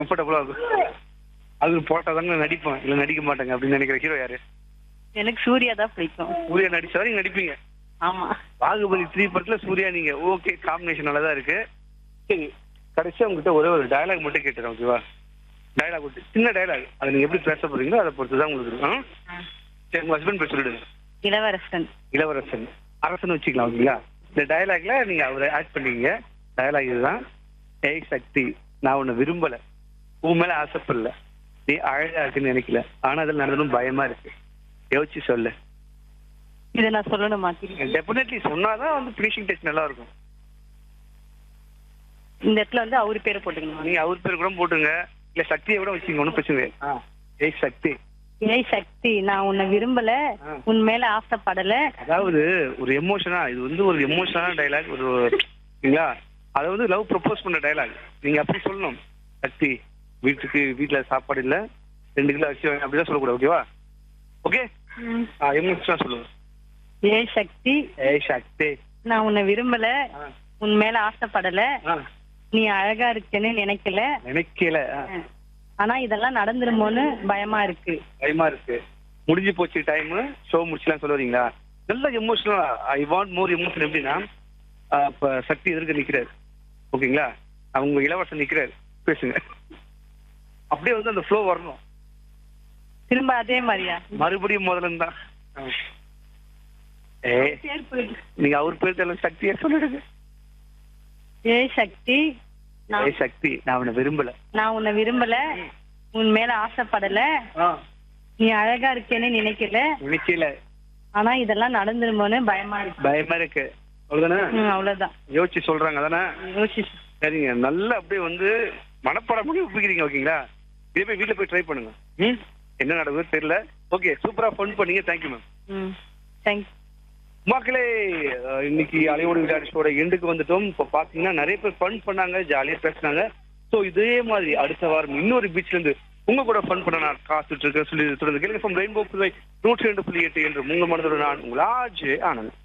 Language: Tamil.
கம்ஃபர்டபுளா இருக்கும் அது போட்டா தாங்க நடிப்பேன் இல்ல நடிக்க மாட்டேங்க அப்படின்னு நினைக்கிற ஹீரோ யாரு எனக்கு சூர்யா தான் பிடிக்கும் சூர்யா நடிச்சா நீங்க நடிப்பீங்க ஆமா பாகுபலி த்ரீ படத்துல சூர்யா நீங்க ஓகே காம்பினேஷன் நல்லா தான் இருக்கு சரி கடைசியா உங்ககிட்ட ஒரே ஒரு டயலாக் மட்டும் கேட்டுறேன் ஓகேவா டயலாக் விட்டு சின்ன டயலாக் அதை நீங்க எப்படி பேச போறீங்களோ அதை பொறுத்து தான் உங்களுக்கு இருக்கும் ஆ? சரி உங்க ஹஸ்பண்ட் பேர் சொல்லிடுங்க இளவரசன் இளவரசன் அரசன் வச்சுக்கலாம் ஓகேங்களா இந்த டயலாக்ல நீங்க அவரை ஆட் பண்ணீங்க டயலாக் இதுதான் ஏய் சக்தி நான் உன்னை விரும்பல உன் மேல ஆசைப்படல நீ அழகா இருக்குன்னு நினைக்கல ஆனா அதில் நடந்ததும் பயமா இருக்கு யோசிச்சு சொல்லு இதை நான் சொல்லணுமா டெஃபினெட்லி சொன்னாதான் வந்து ஃபினிஷிங் டச் நல்லா இருக்கும் இந்த இடத்துல வந்து அவரு பேரை போட்டுக்கணுமா நீங்க அவர் பேர் கூட போட்டுங்க இல்ல சக்தியை கூட வச்சுங்க ஒன்றும் பிரச்சனை இல்லை. ஆ ஏய் சக்தி ஏய் சக்தி நான் உன்னை விரும்பல ஆ. உன் மேல ஆசைப்படல அதாவது ஒரு எமோஷனா இது வந்து ஒரு எமோஷனான டைலாக் ஒரு சரிங்களா அதை வந்து லவ் ப்ரப்போஸ் பண்ண டைலாக் நீங்க அப்படி சொல்லணும் சக்தி வீட்டுக்கு வீட்டுல சாப்பாடு இல்ல ரெண்டு கிலோ அரிசி வாங்க அப்படிதான் சொல்லக்கூடாது ஓகேவா ஓகே எமோஷனா சொல்லுங்க ஏய் சக்தி ஏய் சக்தி நான் உன்னை விரும்பல ஆ, உன் மேல ஆசைப்படல ஆ, நீ அழகா இருக்கேன்னு நினைக்கல நினைக்கல ஆ, ஆனா இதெல்லாம் நடந்துருமோன்னு பயமா இருக்கு பயமா இருக்கு முடிஞ்சு போச்சு டைம் ஷோ முடிச்சலாம் சொல்ல வரீங்களா நல்ல எமோஷனலா ஐ வாண்ட் மோர் எமோஷன் எப்படின்னா ஆ, இப்ப சக்தி எதிர்க்க நிக்கிறாரு ஓகேங்களா அவங்க இளவரசன் நிக்கிறாரு பேசுங்க அப்படியே வந்து அந்த ஃப்ளோ வரணும் திரும்ப அதே மாதிரியா மறுபடியும் முதல்ல இருந்து தான் ஏ பேர் போயிடு. நீங்க அவர் பேர் தெரியல சக்தியா சொல்லிடுங்க ஏய் சக்தி நான் ஏய் சக்தி நான் அவனை விரும்பல நான் உன்னை விரும்பல உன் மேல ஆசைப்படல நீ அழகா இருக்கேன்னு நினைக்கல நினைக்கல ஆனா இதெல்லாம் நடந்துருமோன்னு பயமா இருக்கு பயமா இருக்கு அவ்வளவுதானே ம், அவ்வளவுதான் யோசிச்சு சொல்றாங்க அதானே யோசிச்சு சரிங்க நல்லா அப்படியே வந்து மனப்பாடம் பண்ணி ஒப்பிக்கிறீங்க ஓகேங்களா இதே போய் வீட்டுல போய் ட்ரை பண்ணுங்க ம் என்ன நடக்குது தெரியல ஓகே சூப்பரா ஃபன் பண்ணீங்க தேங்க்யூ மேம் ம் தேங்க்ஸ் மக்களே அஹ், இன்னைக்கு அலையோடு விளையாடு ஷோட எண்டுக்கு வந்துட்டோம் இப்போ பாத்தீங்கன்னா நிறைய பேர் ஃபன் பண்ணாங்க ஜாலியா பேசினாங்க ஸோ இதே மாதிரி அடுத்த வாரம் இன்னொரு பீச்ல இருந்து உங்க கூட ஃபன் பண்ண நான் காத்துட்டு இருக்கேன் சொல்லி தொடர்ந்து கேளுங்க ஃப்ரம் ரெயின்போ புதுவை நூற்றி ரெண்டு புள்ளி எட்டு என்று உங்க மனதோட நான் உங்கள் ஆஜ் ஆனந்த்